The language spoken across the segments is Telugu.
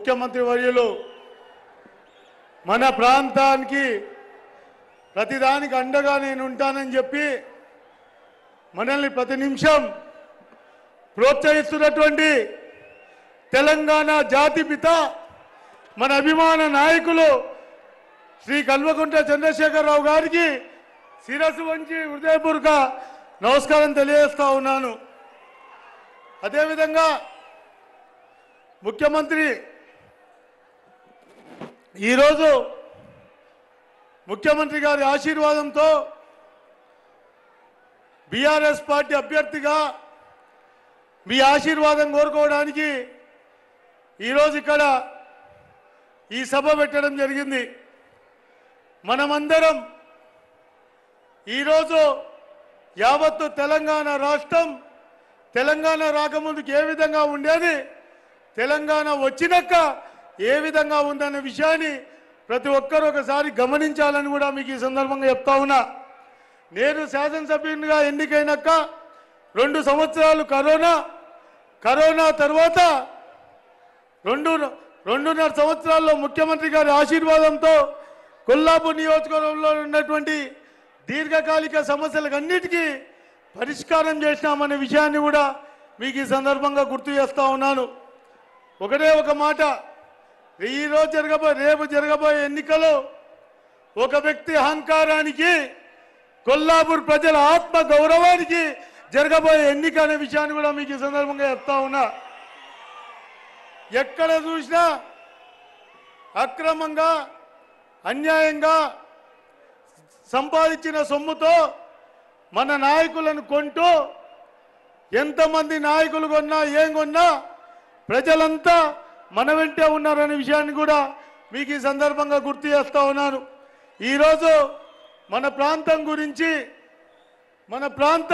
ముఖ్యమంత్రి వర్యులు మన ప్రాంతానికి ప్రతిదానికి అండగా నేను ఉంటానని చెప్పి మనల్ని ప్రతి నిమిషం ప్రోత్సహిస్తున్నటువంటి తెలంగాణ జాతిపిత మన అభిమాన నాయకులు శ్రీ కల్వకుంట్ల చంద్రశేఖరరావు గారికి శిరస్సు వంచి హృదయపూర్వక నమస్కారం తెలియజేస్తా ఉన్నాను అదేవిధంగా ముఖ్యమంత్రి ఈరోజు ముఖ్యమంత్రి గారి ఆశీర్వాదంతో బీఆర్ఎస్ పార్టీ అభ్యర్థిగా మీ ఆశీర్వాదం కోరుకోవడానికి ఈరోజు ఇక్కడ ఈ సభ పెట్టడం జరిగింది మనమందరం ఈరోజు యావత్తు తెలంగాణ రాష్ట్రం తెలంగాణ రాకముందుకు ఏ విధంగా ఉండేది తెలంగాణ వచ్చినాక ఏ విధంగా ఉందనే విషయాన్ని ప్రతి ఒక్కరూ ఒకసారి గమనించాలని కూడా మీకు ఈ సందర్భంగా చెప్తా ఉన్నా నేను శాసనసభ్యునిగా ఎన్నికైనాక రెండు సంవత్సరాలు కరోనా కరోనా తర్వాత రెండు రెండున్నర సంవత్సరాల్లో ముఖ్యమంత్రి గారి ఆశీర్వాదంతో కొల్లాపూర్ నియోజకవర్గంలో ఉన్నటువంటి దీర్ఘకాలిక సమస్యలకు అన్నిటికీ పరిష్కారం చేసినామనే విషయాన్ని కూడా మీకు ఈ సందర్భంగా గుర్తు చేస్తా ఉన్నాను ఒకటే ఒక మాట ఈ రోజు జరగబోయే రేపు జరగబోయే ఎన్నికలో ఒక వ్యక్తి అహంకారానికి కొల్లాపూర్ ప్రజల ఆత్మ గౌరవానికి జరగబోయే ఎన్నిక అనే విషయాన్ని కూడా మీకు ఈ సందర్భంగా చెప్తా ఉన్నా ఎక్కడ చూసినా అక్రమంగా అన్యాయంగా సంపాదించిన సొమ్ముతో మన నాయకులను కొంటూ ఎంతమంది నాయకులు కొన్నా ఏం కొన్నా ప్రజలంతా మన వెంటే ఉన్నారనే విషయాన్ని కూడా మీకు ఈ సందర్భంగా గుర్తు చేస్తా ఉన్నాను ఈరోజు మన ప్రాంతం గురించి మన ప్రాంత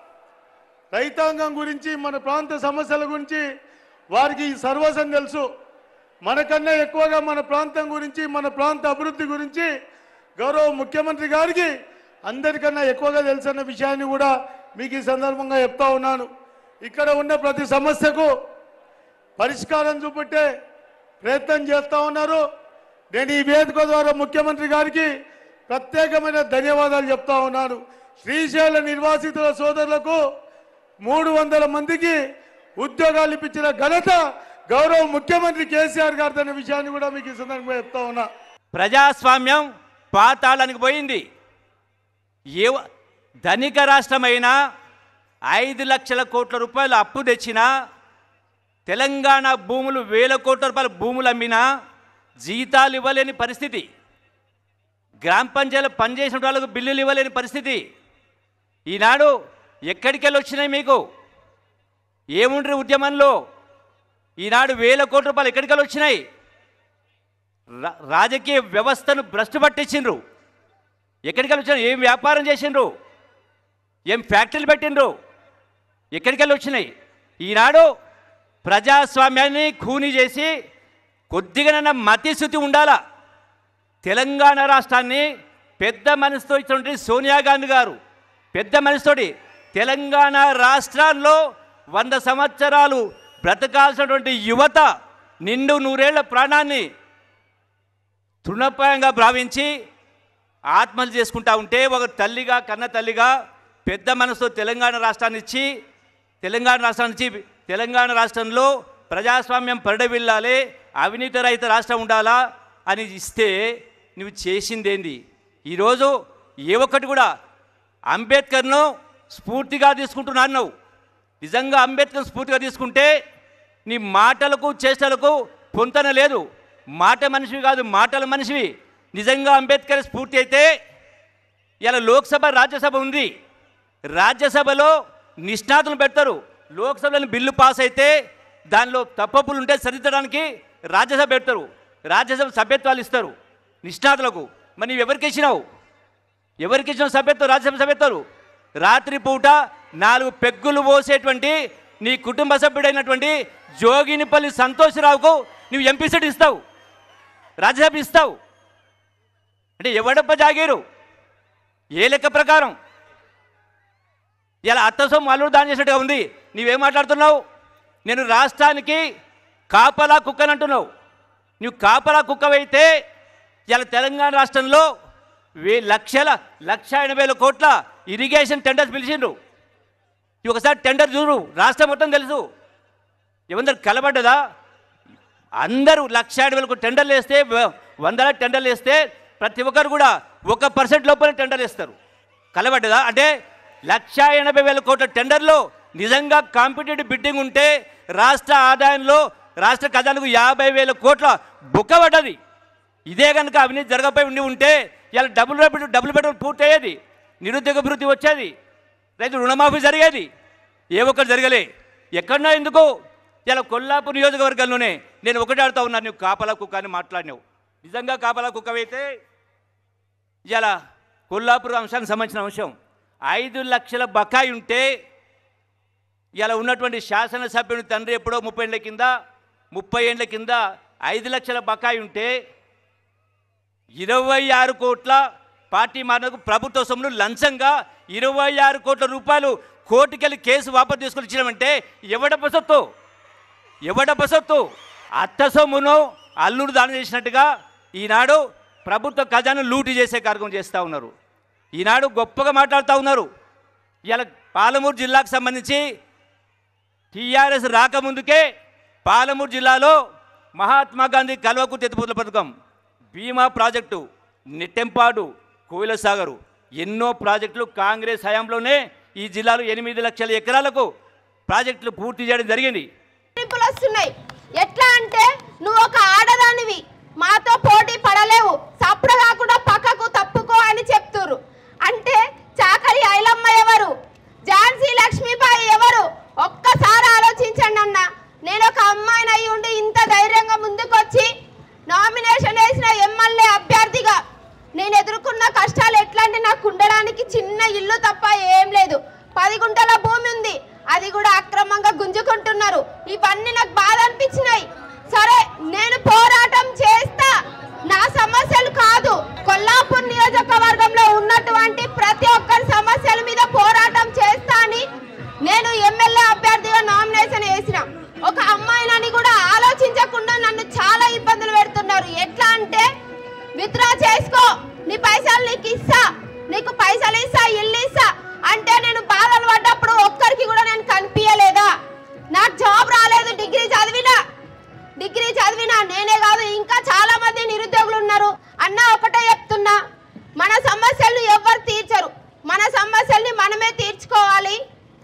రైతాంగం గురించి మన ప్రాంత సమస్యల గురించి వారికి సర్వసం తెలుసు మనకన్నా ఎక్కువగా మన ప్రాంతం గురించి మన ప్రాంత అభివృద్ధి గురించి గౌరవ ముఖ్యమంత్రి గారికి అందరికన్నా ఎక్కువగా తెలుసన్న విషయాన్ని కూడా మీకు ఈ సందర్భంగా చెప్తా ఉన్నాను ఇక్కడ ఉన్న ప్రతి సమస్యకు పరిష్కారం చూపెట్టే ప్రయత్నం చేస్తా ఉన్నారు నేను ఈ వేదిక ద్వారా ముఖ్యమంత్రి గారికి ప్రత్యేకమైన ధన్యవాదాలు చెప్తా ఉన్నాను శ్రీశైల నిర్వాసితుల సోదరులకు మూడు వందల మందికి ఉద్యోగాలు ఇప్పించిన ఘనత గౌరవ ముఖ్యమంత్రి కేసీఆర్ గారి అనే విషయాన్ని కూడా మీకు ఈ సందర్భంగా చెప్తా ఉన్నా ప్రజాస్వామ్యం పాతాళానికి పోయింది ఏ ధనిక రాష్ట్రమైన ఐదు లక్షల కోట్ల రూపాయలు అప్పు తెచ్చినా తెలంగాణ భూములు వేల కోట్ల రూపాయల భూములు అమ్మినా జీతాలు ఇవ్వలేని పరిస్థితి గ్రామ పంచాయతీలో పనిచేసిన వాళ్ళకు బిల్లులు ఇవ్వలేని పరిస్థితి ఈనాడు ఎక్కడికెళ్ళి వచ్చినాయి మీకు ఏముండ్రి ఉద్యమంలో ఈనాడు వేల కోట్ల రూపాయలు ఎక్కడికెళ్ళి వచ్చినాయి రా- రాజకీయ వ్యవస్థను భ్రష్టు పట్టించిండ్రు ఎక్కడికెళ్ళి వచ్చినాయి ఏం వ్యాపారం చేసిండ్రు ఏం ఫ్యాక్టరీలు పెట్టిండ్రు ఎక్కడికెళ్ళి వచ్చినాయి ఈనాడు ప్రజాస్వామ్యాన్ని ఖూనీ చేసి కొద్దిగానైనా మతిశుతి ఉండాలా తెలంగాణ రాష్ట్రాన్ని పెద్ద మనసుతో ఇచ్చినటువంటి సోనియా గాంధీ గారు పెద్ద మనసుతోటి తెలంగాణ రాష్ట్రాల్లో వంద సంవత్సరాలు బ్రతకాల్సినటువంటి యువత నిండు నూరేళ్ల ప్రాణాన్ని తృణప్రాయంగా భావించి ఆత్మహత్య చేసుకుంటా ఉంటే ఒక తల్లిగా కన్న తల్లిగా పెద్ద మనసుతో తెలంగాణ రాష్ట్రాన్ని ఇచ్చి తెలంగాణ రాష్ట్రాన్ని ఇచ్చి తెలంగాణ రాష్ట్రంలో ప్రజాస్వామ్యం పరిడవిల్లాలి అవినీతి రహిత రాష్ట్రం ఉండాలా అని ఇస్తే నువ్వు చేసిందేంది ఈరోజు ఏ ఒక్కటి కూడా అంబేద్కర్ను స్ఫూర్తిగా తీసుకుంటున్నాను నువ్వు నిజంగా అంబేద్కర్ స్ఫూర్తిగా తీసుకుంటే నీ మాటలకు చేష్టలకు పొంతన లేదు మాట మనిషివి కాదు మాటల మనిషివి నిజంగా అంబేద్కర్ స్ఫూర్తి అయితే ఇలా లోక్సభ రాజ్యసభ ఉంది రాజ్యసభలో నిష్ణాతులు పెడతారు లోక్సభలో బిల్లు పాస్ అయితే దానిలో తప్పప్పులు ఉంటే సరిదిద్దడానికి రాజ్యసభ పెడతారు రాజ్యసభ సభ్యత్వాలు ఇస్తారు నిష్ణాతులకు మరి నువ్వు ఎవరికి ఇచ్చినావు ఎవరికి ఇచ్చిన సభ్యత్వం రాజ్యసభ సభ్యత్వాలు రాత్రి పూట నాలుగు పెగ్గులు పోసేటువంటి నీ కుటుంబ సభ్యుడైనటువంటి జోగినిపల్లి సంతోషరావుకు నువ్వు ఎంపీ సీట్ ఇస్తావు రాజ్యసభ ఇస్తావు అంటే ఎవడప్ప జాగీరు ఏ లెక్క ప్రకారం ఇలా అత్త సొమ్ము అల్లుడు దాని చేసినట్టుగా ఉంది నీవేం మాట్లాడుతున్నావు నేను రాష్ట్రానికి కాపలా కుక్కని అంటున్నావు నువ్వు కాపలా కుక్కవైతే ఇలా తెలంగాణ రాష్ట్రంలో వే లక్షల లక్ష ఎనభై వేల కోట్ల ఇరిగేషన్ టెండర్స్ పిలిచిండ్రు ఇవి ఒకసారి టెండర్ చూడు రాష్ట్రం మొత్తం తెలుసు ఏమందరు కలబడ్డదా అందరూ లక్ష ఎనభై వేలకు టెండర్లు వేస్తే వ- వందల టెండర్లు వేస్తే ప్రతి ఒక్కరు కూడా ఒక పర్సెంట్ లోపల టెండర్లు వేస్తారు కలబడ్డదా అంటే లక్ష ఎనభై వేల కోట్ల టెండర్లో నిజంగా కాంపిటేటివ్ బిడ్డింగ్ ఉంటే రాష్ట్ర ఆదాయంలో రాష్ట్ర ఖజానాకు యాభై వేల కోట్ల బుక్కబడ్డది ఇదే కనుక అవినీతి జరగపోయి ఉండి ఉంటే ఇలా డబుల్ బెడ్ డబుల్ బెడ్రూమ్ పూర్తయ్యేది నిరుద్యోగ భృతి వచ్చేది రైతు రుణమాఫీ జరిగేది ఏ ఒక్కటి జరగలే ఎక్కడన్నా ఎందుకు ఇలా కొల్లాపూర్ నియోజకవర్గంలోనే నేను ఒకటి ఆడుతా ఉన్నాను నువ్వు కాపలా కుక్క అని మాట్లాడినావు నిజంగా కాపలా కుక్కవైతే ఇలా కొల్లాపూర్ అంశానికి సంబంధించిన అంశం ఐదు లక్షల బకాయి ఉంటే ఇలా ఉన్నటువంటి శాసనసభ్యుని తండ్రి ఎప్పుడో ముప్పై ఏళ్ళ కింద ముప్పై ఏళ్ళ కింద ఐదు లక్షల బకాయి ఉంటే ఇరవై ఆరు కోట్ల పార్టీ మానకు ప్రభుత్వ సొమ్మును లంచంగా ఇరవై ఆరు కోట్ల రూపాయలు కోర్టుకెళ్ళి కేసు వాపసు తీసుకొని ఇచ్చినామంటే ఎవడప్ప సొత్తు ఎవడప్ప సొత్తు అత్త సొమ్మును అల్లుడు దానం చేసినట్టుగా ఈనాడు ప్రభుత్వ ఖజాను లూటి చేసే కార్యక్రమం చేస్తూ ఉన్నారు ఈనాడు గొప్పగా మాట్లాడుతూ ఉన్నారు ఇలా పాలమూరు జిల్లాకు సంబంధించి టీఆర్ఎస్ రాకముందుకే పాలమూరు జిల్లాలో మహాత్మా గాంధీ కల్వకుర్తి ఎత్తిపోతల పథకం భీమా ప్రాజెక్టు నెట్టెంపాడు కోయిలసాగరు ఎన్నో ప్రాజెక్టులు కాంగ్రెస్ హయాంలోనే ఈ జిల్లాలో ఎనిమిది లక్షల ఎకరాలకు ప్రాజెక్టులు పూర్తి చేయడం జరిగింది బెదిరింపులు వస్తున్నాయి ఎట్లా అంటే నువ్వు ఒక ఆడదానివి మాతో పోటీ పడలేవు సప్పుడు కాకుండా పక్కకు తప్పుకో అని చెప్తురు అంటే చాకలి ఐలమ్మ ఎవరు ఝాన్సీ లక్ష్మీబాయి ఎవరు ఒక్కసారి ఆలోచించండి అన్న నేను ఒక అమ్మాయిని అయి ఉండి ఇంత ధైర్యంగా ముందుకొచ్చి నామినేషన్ వేసిన ఎమ్మెల్యే అభ్యర్థిగా నేను ఎదుర్కొన్న కష్టాలు ఎట్లా అంటే నాకు ఉండడానికి చిన్న ఇల్లు తప్ప ఏం లేదు పది గుంటల భూమి ఉంది అది కూడా అక్రమంగా గుంజుకుంటున్నారు ఇవన్నీ నాకు బాధ అనిపించినాయి సరే నేను పోరాటం చేస్తా నా సమస్యలు కాదు కొల్లాపూర్ నియోజకవర్గంలో ఉన్నటువంటి ప్రతి ఒక్కరి సమస్యల మీద పోరాటం చేస్తా అని నేను ఎమ్మెల్యే అభ్యర్థిగా నామినేషన్ వేసిన ఒక అమ్మాయినని కూడా ఆలోచించకుండా నన్ను చాలా ఇబ్బందులు పెడుతున్నారు ఎట్లా అంటే విత్డ్రా చేసుకో నీ పైసలు నీకు ఇస్తా నీకు పైసలు ఇస్తా ఇల్లు ఇస్తా అంటే నేను బాధలు పడ్డప్పుడు ఒక్కరికి కూడా నేను కనిపించలేదా నాకు జాబ్ రాలేదు డిగ్రీ చదివినా డిగ్రీ చదివినా నేనే కాదు ఇంకా చాలా మంది నిరుద్యోగులు ఉన్నారు అన్న ఒకటే చెప్తున్నా మన సమస్యలను ఎవ్వరు తీర్చరు మన సమస్యల్ని మనమే తీర్చుకోవాలి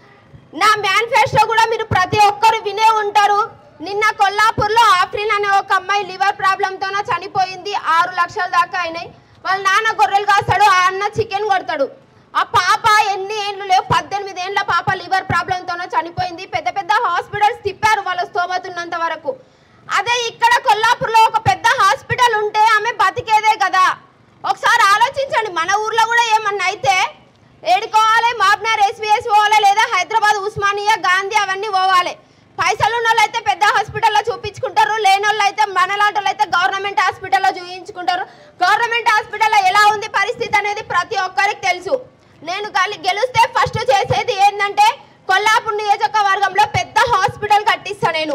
నా మేనిఫెస్టో కూడా మీరు ప్రతి ఒక్కరు వినే ఉంటారు నిన్న కొల్లాపూర్లో ఆఫ్రిన్ అనే ఒక అమ్మాయి లివర్ ప్రాబ్లంతోన చనిపోయింది ఆరు లక్షల దాకా అయినాయి వాళ్ళ నాన్న గొర్రెలు కాస్తాడు ఆ అన్న చికెన్ కొడతాడు ఆ పాప ఎన్ని ఏండ్లు లేవు పద్దెనిమిది ఏండ్ల పాప లివర్ ప్రాబ్లంతోన చనిపోయింది పెద్ద పెద్ద హాస్పిటల్స్ తిప్పారు వాళ్ళ స్తోమత ఉన్నంత వరకు అదే ఇక్కడ కొల్లాపూర్లో ఒక పెద్ద హాస్పిటల్ ఉంటే ఆమె బతికేదే కదా ఒకసారి ఆలోచించండి మన ఊర్లో కూడా ఏమన్నా అయితే ఏడుకోవాలి మాబ్నార్ ఎస్విఎస్ పోవాలి లేదా హైదరాబాద్ ఉస్మానియా గాంధీ అవన్నీ పోవాలి పైసలు ఉన్న వాళ్ళు అయితే పెద్ద హాస్పిటల్లో చూపించుకుంటారు లేని వాళ్ళు అయితే మనలాంటి వాళ్ళు అయితే గవర్నమెంట్ హాస్పిటల్లో చూపించుకుంటారు గవర్నమెంట్ హాస్పిటల్లో ఎలా ఉంది పరిస్థితి అనేది ప్రతి ఒక్కరికి తెలుసు నేను గలి గెలిస్తే ఫస్ట్ చేసేది ఏంటంటే కొల్లాపూర్ నియోజకవర్గంలో పెద్ద హాస్పిటల్ కట్టిస్తా నేను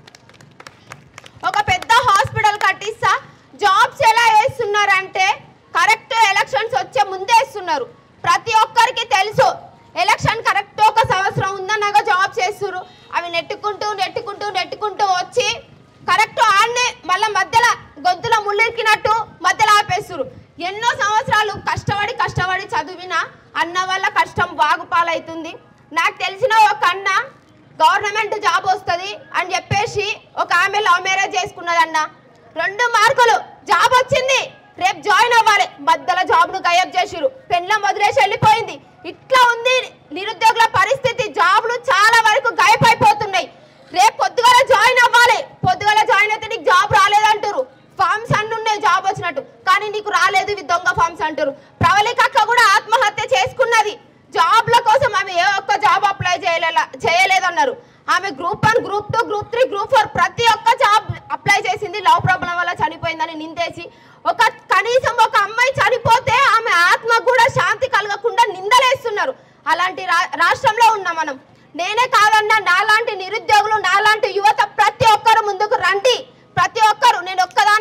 ఒక పెద్ద హాస్పిటల్ కట్టిస్తా జాబ్స్ ఎలా వేస్తున్నారంటే కరెక్ట్ ఎలక్షన్స్ వచ్చే ముందే వేస్తున్నారు ప్రతి ఒక్కరికి తెలుసు ఎలక్షన్ కరెక్ట్ ఒక సంవత్సరం ఉందన్నగా జాబ్స్ చేస్తున్నారు అవి నెట్టుకుంటూ నెట్టుకుంటూ నెట్టుకుంటూ వచ్చి కరెక్ట్ ఆడనే మళ్ళీ మధ్యలో గొంతులో ముళ్ళెక్కినట్టు మధ్యలో ఆపేస్తున్నారు ఎన్నో సంవత్సరాలు కష్టపడి కష్టపడి చదివిన అన్న వల్ల కష్టం బాగుపాలవుతుంది నాకు తెలిసిన ఒక అన్న గవర్నమెంట్ జాబ్ వస్తుంది అని చెప్పేసి ఒక ఆమె లవ్ మ్యారేజ్ చేసుకున్నదన్న రెండు మార్కులు జాబ్ వచ్చింది రేపు జాయిన్ అవ్వాలి మధ్యలో జాబ్ ను గయబ్ చేసిరు పెళ్ళం వదిలేసి వెళ్ళిపోయింది ఇట్లా ఉంది నిరుద్యోగుల పరిస్థితి జాబ్లు చాలా వరకు గాయపైపోతున్నాయి రేపు పొద్దుగాల జాయిన్ అవ్వాలి పొద్దుగాల జాయిన్ అయితే నీకు జాబ్ రాలేదంటారు ఫామ్స్ అన్ని ఉన్నాయి జాబ్ వచ్చినట్టు కానీ నీకు రాలేదు ఇవి దొంగ ఫామ్స్ అంటారు ప్రవళిక అక్క కూడా ఆత్మహత్య చేసుకున్నది జాబ్ల కోసం ఆమె ఏ ఒక్క జాబ్ అప్లై చేయలే చేయలేదన్నారు ఆమె group one group two group three group four ప్రతి ఒక్క జాబ్ అప్లై చేసింది లవ్ ప్రాబ్లం వల్ల చనిపోయిందని నిందేసి ఒక కనీసం ఒక అమ్మాయి చనిపోతే ఆమె ఆత్మ కూడా శాంతి కలగకుండా నిందలేస్తున్నారు అలాంటి రా- రాష్ట్రంలో ఉన్నాం మనం నేనే కాదన్నా నాలాంటి నిరుద్యోగులు నాలాంటి యువత ప్రతి ఒక్కరు ముందుకు రండి ప్రతి ఒక్కరు నేను ఒక్కదాన్ని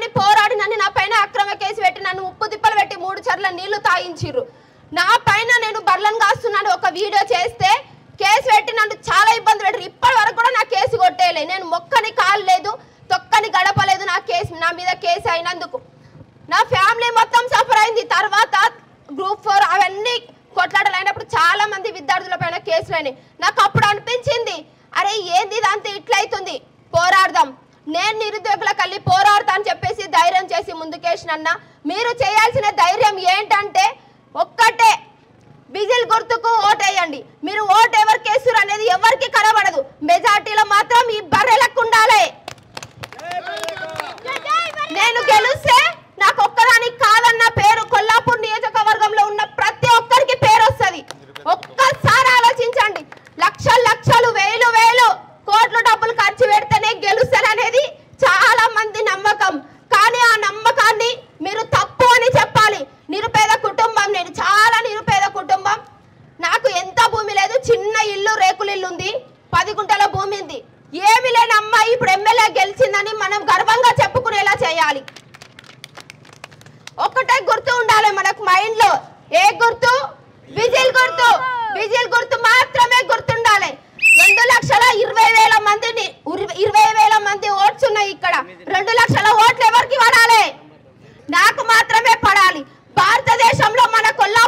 తాగించిర్రు నా పైన నేను బర్లను కాస్తున్నాను ఒక వీడియో చేస్తే కేసు పెట్టి నన్ను చాలా ఇబ్బంది పెట్టారు ఇప్పటి వరకు కూడా నా కేసు కొట్టేయలే నేను మొక్కని కాలు లేదు తొక్కని గడపలేదు నా కేసు నా మీద కేసు అయినందుకు నా ఫ్యామిలీ మొత్తం సఫర్ అయింది తర్వాత గ్రూప్ ఫోర్ అవన్నీ కొట్లాటలు అయినప్పుడు చాలా మంది విద్యార్థుల పైన కేసులు అయినాయి నాకు అప్పుడు అనిపించింది అరే ఏంది ఇదంతా ఇట్లయితుంది పోరాడదాం నేను నిరుద్యోగులకు వెళ్ళి పోరాడతా అని చెప్పేసి ధైర్యం చేసి ముందుకేసినన్న మీరు చేయాల్సిన ధైర్యం ఏంటంటే ఒక్కటే బిజిల్ గుర్తుకు ఓటేయండి మీరు ఓటు ఎవరికి వేస్తారు అనేది ఎవరికి కనబడదు మెజార్టీలో మాత్రం ఈ బర్రెలకు ఉండాలి నేను గెలిస్తే నాకు ఒక్కదానికి కాదన్న పేరు కొల్లాపూర్ నియోజకవర్గంలో ఉన్న ప్రతి ఒక్కరికి పేరు వస్తుంది ఒక్కసారి ఆలోచించండి లక్షలు లక్షలు వేలు వేలు కోట్ల డబ్బులు ఖర్చు పెడితేనే గెలుస్తారనేది చాలా మంది నమ్మకం కానీ ఆ నమ్మకాన్ని మీరు తప్పు అని చెప్పాలి నిరుపేద కుటుంబం నేను చాలా నిరుపేద కుటుంబం నాకు ఎంత భూమి లేదు చిన్న ఇల్లు రేకుల ఇల్లు ఉంది పది గుంటల భూమి ఉంది ఏమి లేని అమ్మాయి ఇప్పుడు ఎమ్మెల్యే గెలిచిందని మనం గర్వంగా చెప్పుకునేలా చేయాలి ఒక్కటే గుర్తు ఉండాలి మనకు మైండ్ లో ఏ గుర్తు విజిల్ గుర్తు విజిల్ గుర్తు మాత్రమే గుర్తుండాలి రెండు లక్షల ఇరవై వేల మందిని ఉరి- ఇరవై వేల మంది ఓట్స్ ఉన్నాయి ఇక్కడ రెండు లక్షల ఓట్లు ఎవరికి పడాలి నాకు మాత్రమే పడాలి భారతదేశంలో మన కొల్లా